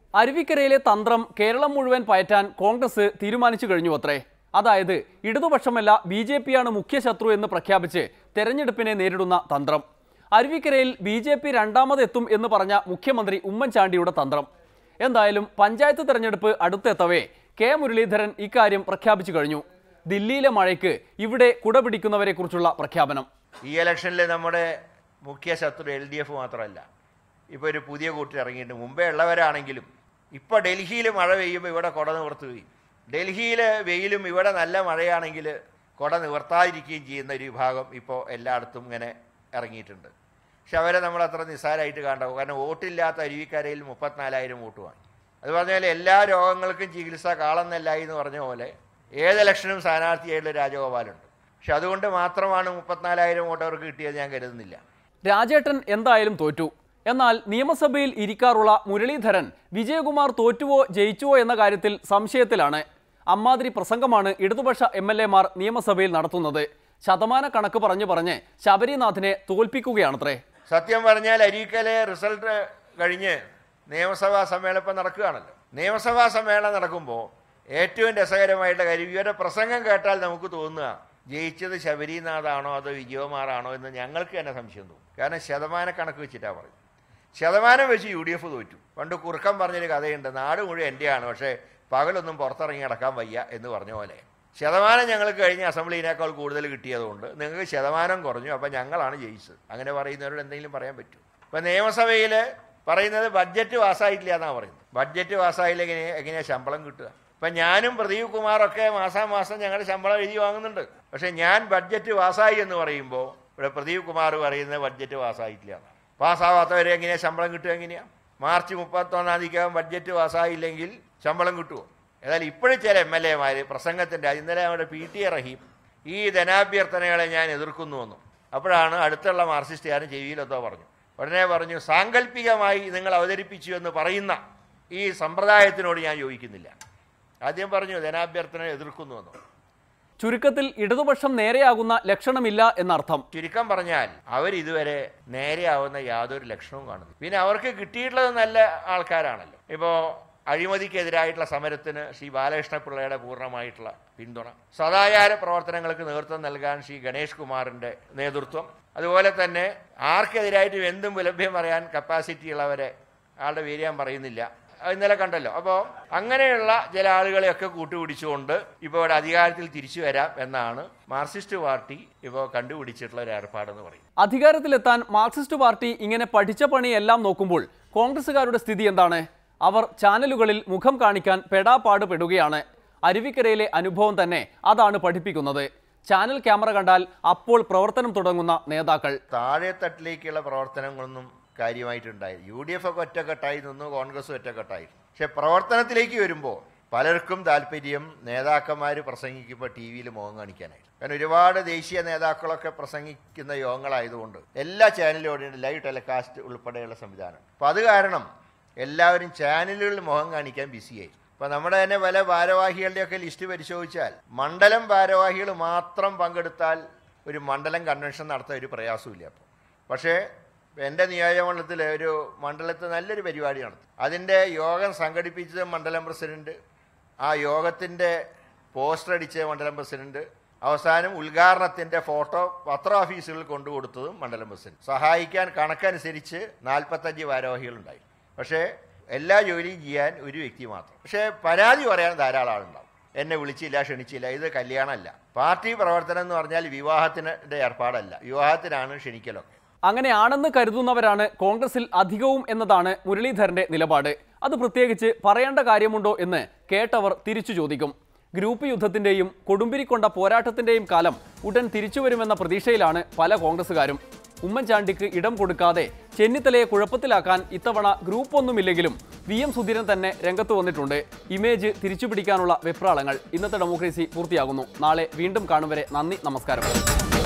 അരുവിക്കരയിലെ തന്ത്രം കേരളം മുഴുവൻ പയറ്റാൻ കോൺഗ്രസ് തീരുമാനിച്ചു കഴിഞ്ഞു അത്രേ അതായത് ഇടതുപക്ഷമല്ല ബി ജെ പിയാണ് മുഖ്യ ശത്രു എന്ന് പ്രഖ്യാപിച്ച് തെരഞ്ഞെടുപ്പിനെ നേരിടുന്ന തന്ത്രം അരുവിക്കരയിൽ ബി ജെ പി രണ്ടാമതെത്തും എന്ന് പറഞ്ഞ മുഖ്യമന്ത്രി ഉമ്മൻചാണ്ടിയുടെ തന്ത്രം എന്തായാലും പഞ്ചായത്ത് തെരഞ്ഞെടുപ്പ് അടുത്തെത്തവേ കെ മുരളീധരൻ ഇക്കാര്യം പ്രഖ്യാപിച്ചു കഴിഞ്ഞു ദില്ലിയിലെ മഴയ്ക്ക് ഇവിടെ കുടപിടിക്കുന്നവരെ കുറിച്ചുള്ള പ്രഖ്യാപനം ഈ ഇലക്ഷനിൽ നമ്മുടെ മുഖ്യ ശത്രു എൽ ഡി എഫ് മാത്രമല്ല ഇപ്പോൾ ഒരു പുതിയ കൂട്ടർ ഇറങ്ങിയിട്ട് മുമ്പേ ഉള്ളവരാണെങ്കിലും ഇപ്പോൾ ഡൽഹിയിൽ മഴ പെയ്യുമ്പോൾ ഇവിടെ കുട നിവർത്ത് പെയ്യും ഡൽഹിയിൽ വെയിലും ഇവിടെ നല്ല മഴയാണെങ്കിൽ കുട നിവർത്താതിരിക്കുകയും ചെയ്യുന്ന ഒരു വിഭാഗം ഇപ്പോൾ എല്ലായിടത്തും ഇങ്ങനെ ഇറങ്ങിയിട്ടുണ്ട് പക്ഷെ അവരെ നമ്മൾ അത്ര നിസ്സാരമായിട്ട് കാണാവും കാരണം വോട്ടില്ലാത്ത അരുവിക്കരയിൽ മുപ്പത്തിനാലായിരം വോട്ട് വാങ്ങി അത് പറഞ്ഞാൽ എല്ലാ രോഗങ്ങൾക്കും ചികിത്സ കാളന്നല്ലായി എന്ന് പറഞ്ഞ പോലെ ഏത് ഇലക്ഷനും സ്ഥാനാർത്ഥിയായിട്ടുള്ള രാജഗോപാലുണ്ട് പക്ഷെ അതുകൊണ്ട് മാത്രമാണ് മുപ്പത്തിനാലായിരം വോട്ട് അവർക്ക് കിട്ടിയത് ഞാൻ കരുതുന്നില്ല രാജേട്ടൻ എന്തായാലും തോറ്റു എന്നാൽ നിയമസഭയിൽ ഇരിക്കാറുള്ള മുരളീധരൻ വിജയകുമാർ തോറ്റുവോ ജയിച്ചുവോ എന്ന കാര്യത്തിൽ സംശയത്തിലാണ് അമ്മാതിരി പ്രസംഗമാണ് ഇടതുപക്ഷ എം എൽ എമാർ നിയമസഭയിൽ നടത്തുന്നത് ശതമാന കണക്ക് പറഞ്ഞു പറഞ്ഞ് ശബരിനാഥിനെ തോൽപ്പിക്കുകയാണത്രേ സത്യം പറഞ്ഞാൽ അരീക്കലെ റിസൾട്ട് കഴിഞ്ഞ് നിയമസഭാ സമ്മേളനം ഇപ്പം നടക്കുകയാണല്ലോ നിയമസഭാ സമ്മേളനം നടക്കുമ്പോൾ ഏറ്റവും രസകരമായിട്ടുള്ള കാര്യം ഇവരുടെ പ്രസംഗം കേട്ടാൽ നമുക്ക് തോന്നുക ജയിച്ചത് ശബരിനാഥാണോ അതോ വിജയകുമാറാണോ എന്ന് ഞങ്ങൾക്ക് തന്നെ സംശയം തോന്നും കാരണം ശതമാന കണക്ക് വെച്ചിട്ടാണ് പറയും ശതമാനം വെച്ച് യു ഡി എഫ് തോറ്റു പണ്ട് കുറുക്കം പറഞ്ഞൊരു കഥയുണ്ട് നാട് മുഴുവൻ എൻ്റെയാണ് പക്ഷേ പകലൊന്നും പുറത്തിറങ്ങി നടക്കാൻ വയ്യ എന്ന് പറഞ്ഞ പോലെ ശതമാനം ഞങ്ങൾക്ക് കഴിഞ്ഞ അസംബ്ലിനേക്കാൾ കൂടുതൽ കിട്ടിയതുകൊണ്ട് നിങ്ങൾക്ക് ശതമാനം കുറഞ്ഞു അപ്പം ഞങ്ങളാണ് ജയിച്ചത് അങ്ങനെ പറയുന്നവരോട് എന്തെങ്കിലും പറയാൻ പറ്റും ഇപ്പം നിയമസഭയിൽ പറയുന്നത് ബഡ്ജറ്റ് പാസ്സായിട്ടില്ല എന്നാണ് പറയുന്നത് ബഡ്ജറ്റ് പാസ്സായില്ല എങ്ങനെ എങ്ങനെയാണ് ശമ്പളം കിട്ടുക ഇപ്പം ഞാനും പ്രദീപ് കുമാറൊക്കെ മാസാമാസം ഞങ്ങളുടെ ശമ്പളം എഴുതി വാങ്ങുന്നുണ്ട് പക്ഷേ ഞാൻ ബഡ്ജറ്റ് പാസ്സായി എന്ന് പറയുമ്പോൾ ഇവിടെ പ്രദീപ് കുമാർ പറയുന്നത് ബഡ്ജറ്റ് പാസ്സായിട്ടില്ല എന്നാണ് പാസ്സാവാത്തവരെ എങ്ങനെയാണ് ശമ്പളം കിട്ടുക എങ്ങനെയാണ് മാർച്ച് മുപ്പത്തൊന്നാം തീയതിക്കകം ബഡ്ജറ്റ് പാസ്സായില്ലെങ്കിൽ ശമ്പളം കിട്ടുമോ ഏതായാലും ഇപ്പോഴും ചില എം എൽ എമാർ പ്രസംഗത്തിൻ്റെ ഇന്നലെ നമ്മുടെ പി ടി എ റഹീം ഈ ധനാഭ്യർത്ഥനകളെ ഞാൻ എതിർക്കുന്നുവെന്നും അപ്പോഴാണ് അടുത്തുള്ള മാർക്സിസ്റ്റുകാരൻ ചെവിയിലെത്തോ പറഞ്ഞു ഉടനെ പറഞ്ഞു സാങ്കല്പികമായി നിങ്ങൾ അവതരിപ്പിച്ചു എന്ന് പറയുന്ന ഈ സമ്പ്രദായത്തിനോട് ഞാൻ യോജിക്കുന്നില്ല ആദ്യം പറഞ്ഞു ധനാഭ്യർത്ഥന എതിർക്കുന്നുവെന്നും ചുരുക്കത്തിൽ ഇടതുപക്ഷം നേരെയാകുന്ന ലക്ഷണമില്ല എന്നർത്ഥം ചുരുക്കം പറഞ്ഞാൽ അവർ ഇതുവരെ നേരെയാവുന്ന യാതൊരു ലക്ഷണവും കാണുന്നു പിന്നെ അവർക്ക് കിട്ടിയിട്ടുള്ളത് നല്ല ആൾക്കാരാണല്ലോ ഇപ്പോൾ അഴിമതിക്കെതിരായിട്ടുള്ള സമരത്തിന് ശ്രീ ബാലകൃഷ്ണ പിള്ളയുടെ പൂർണ്ണമായിട്ടുള്ള പിന്തുണ സദാചാര പ്രവർത്തനങ്ങൾക്ക് നേതൃത്വം നൽകാൻ ശ്രീ ഗണേഷ് കുമാറിന്റെ നേതൃത്വം അതുപോലെ തന്നെ ആർക്കെതിരായിട്ടും എന്തും വിലഭ്യം പറയാൻ കപ്പാസിറ്റി ഉള്ളവരെ ആളുടെ പേര് ഞാൻ പറയുന്നില്ല അത് ഇന്നലെ കണ്ടല്ലോ അപ്പോൾ അങ്ങനെയുള്ള ചില ആളുകളെയൊക്കെ കൂട്ടുപിടിച്ചുകൊണ്ട് ഇപ്പോൾ ഇവിടെ അധികാരത്തിൽ തിരിച്ചു വരാം എന്നാണ് മാർക്സിസ്റ്റ് പാർട്ടി ഇപ്പോൾ കണ്ടുപിടിച്ചിട്ടുള്ള ഒരു ഏർപ്പാടെന്ന് പറയും അധികാരത്തിലെത്താൻ മാർക്സിസ്റ്റ് പാർട്ടി ഇങ്ങനെ പഠിച്ച പണിയെല്ലാം നോക്കുമ്പോൾ കോൺഗ്രസുകാരുടെ സ്ഥിതി എന്താണ് അവർ ചാനലുകളിൽ മുഖം കാണിക്കാൻ പെടാപ്പാട് പെടുകയാണ് അരുവിക്കരയിലെ അനുഭവം തന്നെ അതാണ് പഠിപ്പിക്കുന്നത് ചാനൽ ക്യാമറ കണ്ടാൽ അപ്പോൾ പ്രവർത്തനം തുടങ്ങുന്ന നേതാക്കൾ താഴെത്തട്ടിലേക്കുള്ള പ്രവർത്തനങ്ങളൊന്നും കാര്യമായിട്ടുണ്ടായി യു ഡി എഫ് ഒക്കെ ഒറ്റക്കെട്ടായി നിന്നു കോൺഗ്രസ് ഒറ്റക്കെട്ടായി പക്ഷെ പ്രവർത്തനത്തിലേക്ക് വരുമ്പോൾ പലർക്കും താല്പര്യം നേതാക്കന്മാർ പ്രസംഗിക്കുമ്പോൾ ടി വിയിൽ മുഖം കാണിക്കാനായിട്ട് കാരണം ഒരുപാട് ദേശീയ നേതാക്കളൊക്കെ പ്രസംഗിക്കുന്ന യോഗങ്ങളായതുകൊണ്ട് എല്ലാ ചാനലിലൂടെയും ലൈവ് ടെലികാസ്റ്റ് ഉൾപ്പെടെയുള്ള സംവിധാനം അപ്പം അത് കാരണം എല്ലാവരും ചാനലുകളിൽ മുഖം കാണിക്കാൻ ബിസിയായി ഇപ്പൊ നമ്മുടെ തന്നെ പല ഭാരവാഹികളുടെയൊക്കെ ലിസ്റ്റ് പരിശോധിച്ചാൽ മണ്ഡലം ഭാരവാഹികൾ മാത്രം പങ്കെടുത്താൽ ഒരു മണ്ഡലം കൺവെൻഷൻ നടത്താൻ ഒരു പ്രയാസമില്ല അപ്പോൾ പക്ഷേ എൻ്റെ നിയോജകമണ്ഡലത്തിൽ ഒരു മണ്ഡലത്തിൽ നല്ലൊരു പരിപാടി നടത്തി അതിൻ്റെ യോഗം സംഘടിപ്പിച്ചത് മണ്ഡലം പ്രസിഡന്റ് ആ യോഗത്തിൻ്റെ പോസ്റ്റർ അടിച്ച മണ്ഡലം പ്രസിഡന്റ് അവസാനം ഉദ്ഘാടനത്തിൻ്റെ ഫോട്ടോ പത്ര ഓഫീസുകളിൽ കൊണ്ടുകൊടുത്തതും മണ്ഡലം പ്രസിഡന്റ് സഹായിക്കാൻ കണക്കനുസരിച്ച് നാൽപ്പത്തഞ്ച് ഭാരവാഹികളുണ്ടായി പക്ഷേ എല്ലാ ജോലിയും ചെയ്യാൻ ഒരു വ്യക്തി മാത്രം പക്ഷേ പരാതി പറയാൻ ധാരാളം ആളുണ്ടാവും എന്നെ വിളിച്ചില്ല ക്ഷണിച്ചില്ല ഇത് കല്യാണമല്ല പാർട്ടി പ്രവർത്തനം എന്ന് പറഞ്ഞാൽ വിവാഹത്തിൻ്റെ ഏർപ്പാടല്ല വിവാഹത്തിനാണ് ക്ഷണിക്കലൊക്കെ അങ്ങനെയാണെന്ന് കരുതുന്നവരാണ് കോൺഗ്രസിൽ അധികവും എന്നതാണ് മുരളീധരന്റെ നിലപാട് അത് പ്രത്യേകിച്ച് പറയേണ്ട കാര്യമുണ്ടോ എന്ന് കേട്ടവർ തിരിച്ചു ചോദിക്കും ഗ്രൂപ്പ് യുദ്ധത്തിന്റെയും കൊടുമ്പിരിക്കൊണ്ട പോരാട്ടത്തിന്റെയും കാലം ഉടൻ തിരിച്ചുവരുമെന്ന പ്രതീക്ഷയിലാണ് പല കോൺഗ്രസുകാരും ഉമ്മൻചാണ്ടിക്ക് ഇടം കൊടുക്കാതെ ചെന്നിത്തലയെ കുഴപ്പത്തിലാക്കാൻ ഇത്തവണ ഗ്രൂപ്പ് ഒന്നുമില്ലെങ്കിലും വി എം സുധീരൻ തന്നെ രംഗത്ത് വന്നിട്ടുണ്ട് ഇമേജ് തിരിച്ചുപിടിക്കാനുള്ള വെപ്രാളങ്ങൾ ഇന്നത്തെ ഡെമോക്രസി പൂർത്തിയാകുന്നു നാളെ വീണ്ടും കാണും വരെ നന്ദി നമസ്കാരം